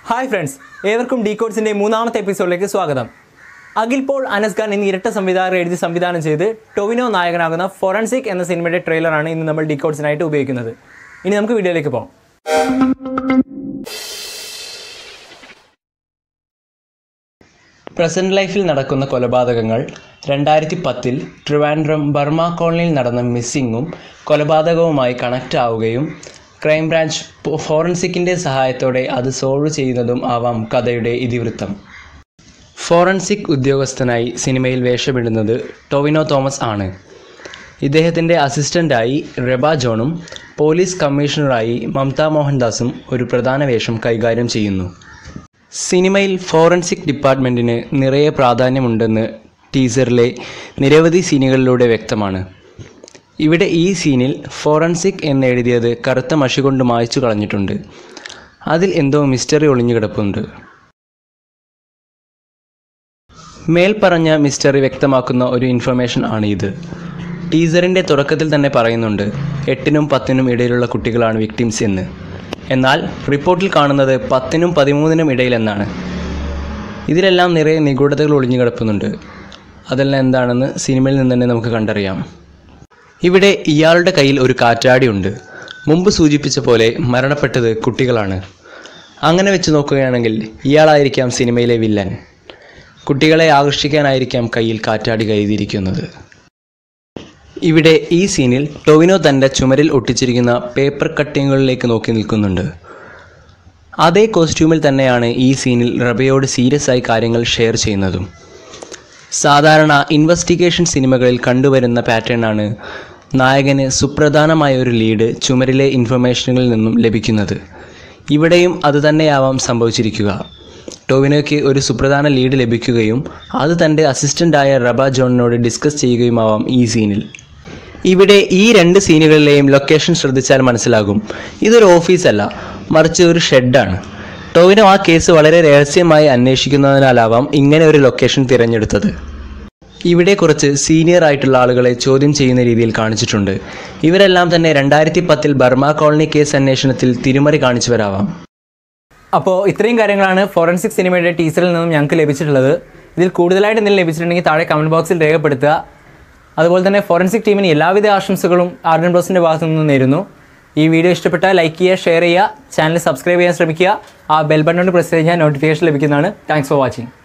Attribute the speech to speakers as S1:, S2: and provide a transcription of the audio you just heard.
S1: hi friends ഏവർക്കും D കോഡ്സിൻ്റെ മൂന്നാമത്തെ എപ്പിസോഡിലേക്ക് സ്വാഗതം അഖിൽ പോൾ അനസ് ഖാൻ എന്നീ ഇരട്ട സംവിധായകർ എഴുതി സംവിധാനം ചെയ്ത് ടൊവിനോ നായകനാകുന്ന ഫോറൻസിക് എന്ന സിനിമയുടെ ട്രെയിലറാണ് ഇന്ന് നമ്മൾ ഡി കോഡ്സിനായിട്ട് ഉപയോഗിക്കുന്നത് ഇനി നമുക്ക് വീഡിയോയിലേക്ക് പോകാം പ്രസന്റ് ലൈഫിൽ നടക്കുന്ന കൊലപാതകങ്ങൾ രണ്ടായിരത്തി പത്തിൽ ട്രിവാൻഡ്രം ബർമ കോളനിയിൽ നടന്ന മിസ്സിങ്ങും കൊലപാതകവുമായി കണക്റ്റ് ആവുകയും ക്രൈംബ്രാഞ്ച് ഫോറൻസിക്കിൻ്റെ സഹായത്തോടെ അത് സോൾവ് ചെയ്യുന്നതും ആവാം കഥയുടെ ഇതിവൃത്തം ഫോറൻസിക് ഉദ്യോഗസ്ഥനായി സിനിമയിൽ വേഷമിടുന്നത് ടൊവിനോ തോമസ് ആണ് ഇദ്ദേഹത്തിൻ്റെ അസിസ്റ്റൻ്റായി റെബ ജോണും പോലീസ് കമ്മീഷണറായി മമത മോഹൻദാസും ഒരു പ്രധാന വേഷം കൈകാര്യം ചെയ്യുന്നു സിനിമയിൽ ഫോറൻസിക് ഡിപ്പാർട്ട്മെൻറ്റിന് നിറയെ പ്രാധാന്യമുണ്ടെന്ന് ടീസറിലെ നിരവധി സീനുകളിലൂടെ വ്യക്തമാണ് ഇവിടെ ഈ സീനിൽ ഫോറൻസിക് എന്നെഴുതിയത് കറുത്ത മഷി കൊണ്ട് മായ്ച്ചു കളഞ്ഞിട്ടുണ്ട് അതിൽ എന്തോ മിസ്റ്ററി ഒളിഞ്ഞു കിടപ്പുണ്ട് മേൽപ്പറഞ്ഞ മിസ്റ്ററി വ്യക്തമാക്കുന്ന ഒരു ഇൻഫർമേഷൻ ആണ് ഇത് ടീസറിൻ്റെ തുടക്കത്തിൽ തന്നെ പറയുന്നുണ്ട് എട്ടിനും പത്തിനും ഇടയിലുള്ള കുട്ടികളാണ് വിക്ടിംസ് എന്ന് എന്നാൽ റിപ്പോർട്ടിൽ കാണുന്നത് പത്തിനും പതിമൂന്നിനും ഇടയിലെന്നാണ് ഇതിലെല്ലാം നിറയെ നിഗൂഢതകൾ ഒളിഞ്ഞു കിടപ്പുന്നുണ്ട് അതെല്ലാം എന്താണെന്ന് സിനിമയിൽ നിന്ന് തന്നെ നമുക്ക് കണ്ടറിയാം ഇവിടെ ഇയാളുടെ കയ്യിൽ ഒരു കാറ്റാടിയുണ്ട് മുമ്പ് സൂചിപ്പിച്ച പോലെ മരണപ്പെട്ടത് കുട്ടികളാണ് അങ്ങനെ വെച്ച് നോക്കുകയാണെങ്കിൽ ഇയാളായിരിക്കാം സിനിമയിലെ വില്ലൻ കുട്ടികളെ ആകർഷിക്കാനായിരിക്കാം കയ്യിൽ കാറ്റാടി കരുതിയിരിക്കുന്നത് ഇവിടെ ഈ സീനിൽ ടൊവിനോ തൻ്റെ ചുമരിൽ ഒട്ടിച്ചിരിക്കുന്ന പേപ്പർ കട്ടിങ്ങുകളിലേക്ക് നോക്കി നിൽക്കുന്നുണ്ട് അതേ കോസ്റ്റ്യൂമിൽ തന്നെയാണ് ഈ സീനിൽ റബയോട് സീരിയസ് ആയി കാര്യങ്ങൾ ഷെയർ ചെയ്യുന്നതും സാധാരണ ഇൻവെസ്റ്റിഗേഷൻ സിനിമകളിൽ കണ്ടുവരുന്ന പാറ്റേണാണ് നായകന് സുപ്രധാനമായ ഒരു ലീഡ് ചുമരിലെ ഇൻഫർമേഷനുകളിൽ നിന്നും ലഭിക്കുന്നത് ഇവിടെയും അതുതന്നെയാവാം സംഭവിച്ചിരിക്കുക ടോവിനോയ്ക്ക് ഒരു സുപ്രധാന ലീഡ് ലഭിക്കുകയും അത് തൻ്റെ അസിസ്റ്റൻ്റായ റബ ജോണിനോട് ഡിസ്കസ് ചെയ്യുകയുമാവാം ഈ സീനിൽ ഇവിടെ ഈ രണ്ട് സീനുകളിലെയും ലൊക്കേഷൻ ശ്രദ്ധിച്ചാൽ മനസ്സിലാകും ഇതൊരു ഓഫീസല്ല മറിച്ച് ഒരു ഷെഡാണ് ടോവിനോ ആ കേസ് വളരെ രഹസ്യമായി അന്വേഷിക്കുന്നതിനാലാവാം ഇങ്ങനെ ഒരു ലൊക്കേഷൻ തിരഞ്ഞെടുത്തത് ഇവിടെ കുറച്ച് സീനിയർ ആയിട്ടുള്ള ആളുകളെ ചോദ്യം ചെയ്യുന്ന രീതിയിൽ കാണിച്ചിട്ടുണ്ട് ഇവരെല്ലാം തന്നെ രണ്ടായിരത്തി പത്തിൽ ബർമ കോളനി കേസ് അന്വേഷണത്തിൽ തിരിമറി കാണിച്ചവരാവാം അപ്പോൾ ഇത്രയും കാര്യങ്ങളാണ് ഫോറൻസിക് സിനിമയുടെ ടീച്ചറിൽ നിന്നും ഞങ്ങൾക്ക് ലഭിച്ചിട്ടുള്ളത് ഇതിൽ കൂടുതലായിട്ട് എന്തെങ്കിലും ലഭിച്ചിട്ടുണ്ടെങ്കിൽ താഴെ കമൻറ്റ് ബോക്സിൽ രേഖപ്പെടുത്തുക അതുപോലെ തന്നെ ഫോറൻസിക് ടീമിന് എല്ലാവിധ ആശംസകളും ആർഡൻ ബ്രോസിൻ്റെ ഭാഗത്തു നിന്ന് നേരുന്നു ഈ വീഡിയോ ഇഷ്ടപ്പെട്ടാൽ ലൈക്ക് ചെയ്യുക ഷെയർ ചെയ്യുക ചാനൽ സബ്സ്ക്രൈബ് ചെയ്യാൻ ശ്രമിക്കുക ആ ബെൽ ബട്ടൺ പ്രസ് ചെയ്ത് കഴിഞ്ഞാൽ നോട്ടിഫിക്കേഷൻ ലഭിക്കുന്നതാണ് താങ്ക്സ് ഫോർ വാച്ചിങ്